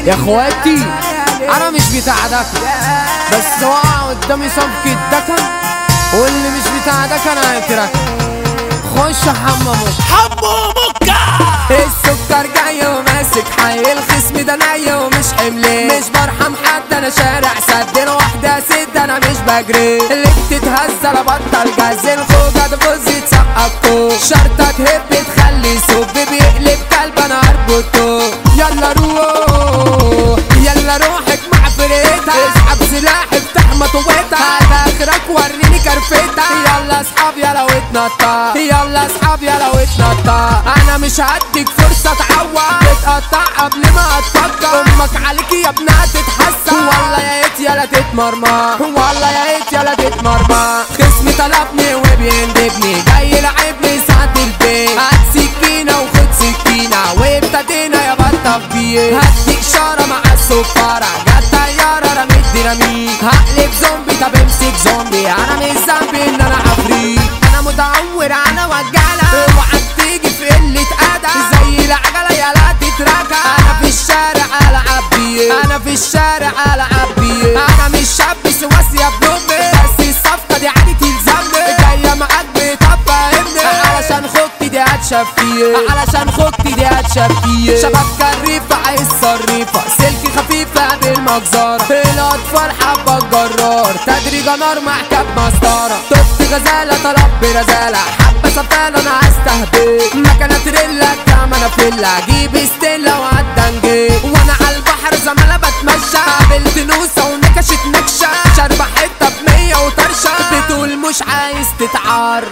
يا اخواتي انا مش بتاع دكن بس وقع قدامي صفقة دكن واللي مش بتاع دكن هيترك خش حمامه حمو مكة السكر جاي وماسك حي الخصم ده ني ومش حملي مش برحم حد انا شارع سد الواحدة سد انا مش بجري اللي بتتهز انا بطل جاز الخوجة تفوز يتسقطوا شرطة تهب تخلي صب بيقلب كلب انا اربطه يلا روح يلا روحك مع فرقتها اسحب سلاح افتح مطوتها هات اخرك وريني كرفتها يلا اصحاب يلا واتنطط يلا اصحاب يلا واتنطط انا مش هديك فرصة تعوض تتقطع قبل ما اتفكر امك عليكي يا ابنها تتحسن والله يا ريت يلا تتمرمى والله يا ريت يلا تتمرمى خصمي طلبني وبيندبني جاي يلعبني ساعة البيت هات سكينة وخد سكينة وابتدينا يا بطة كبير هدي اشارة مع السفارة جت طيارة رميت ديناميت هقلب زومبي طب امسك زومبي انا مش ذنبي ان انا عفريت انا متعور انا وجالة اوعى تيجي في قلة ادب زي العجلة يا لا تتركب انا في الشارع العب بيه انا في الشارع العب بيه انا مش شاب سواسي يا ابن امي بس الصفقة دي عادي تلزمني جاية معاك بطب فاهمني علشان خطي دي هتشفيه علشان خطي دي هتشفيه شباب كريفة عايز صريفة سلكي خفيفة بالمجزرة الاطفال حبة الجرار تدريجة نار مع كاب مسطرة طفت غزالة طلب برزالة حبة سفالة انا هستهبل مكنة تريلا كام انا فيلا جيب ستيلا وعدنجي وانا على البحر زمالة بتمشى قابلت نوسة ونكشت نكشة شاربة حتة بمية وطرشة بتقول مش عايز تتعار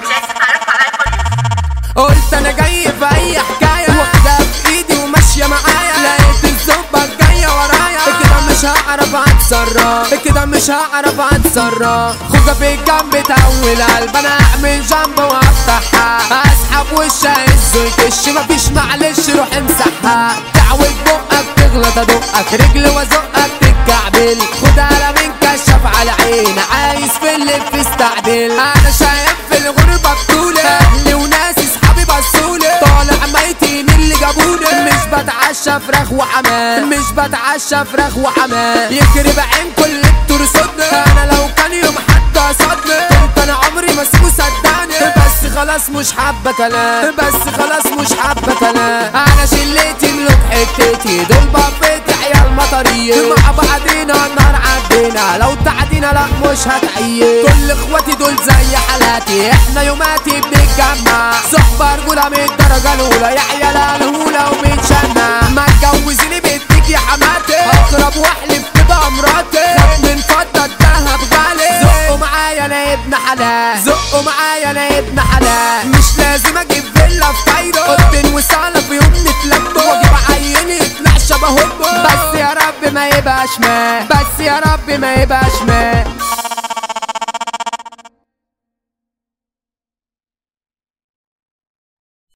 قلت انا جاي في اي حكايه واخدها في ايدي وماشيه معايا لقيت الزبه جايه ورايا كده مش هعرف اتصرف كده مش هعرف اتصرف خوجه في الجنب تقول قلب انا اعمل جنب وافتحها اسحب وشها هزه يكش مفيش معلش روح امسحها دعوة بقك تغلط ادقك رجل وازقك تتكعبل خد على من كشف على عين عايز في اللي في استعدل انا شايف في الغربة بطولة اهلي وناسي صحابي بصولي طالع ميتين اللي جابوني مش بتعشى فراخ وحمام مش بتعشى فراخ وحمام يجري بعين كل بترصدني انا لو كان يوم حد قصدني كنت انا عمري ما اسيبه صدقني بس خلاص مش حابة كلام بس خلاص مش حابة كلام انا شلتي ملوك حتتي دول بابتي عيال مطرية مع بعضينا النار عدينا لو تعدينا لا مش هتعيي كل اخواتي دول زي حالاتي احنا يوماتي بنتجمع صحبة رجولة من الدرجة الاولى يا عيال الهولة وبنشمع ما تجوزيني بنتك يا حماتي اقرب واحلف تبقى مراتي خد من فضة الدهب غالي زقوا معايا انا ابن حلال زقوا معايا انا ابن حلال مش لازم اجيب فيلا في كايرو قطن وسالة في يوم نتلموا واجيب عيني يطلع شبههم بس يا رب ما يبقاش ماء بس يا رب ما يبقاش ماء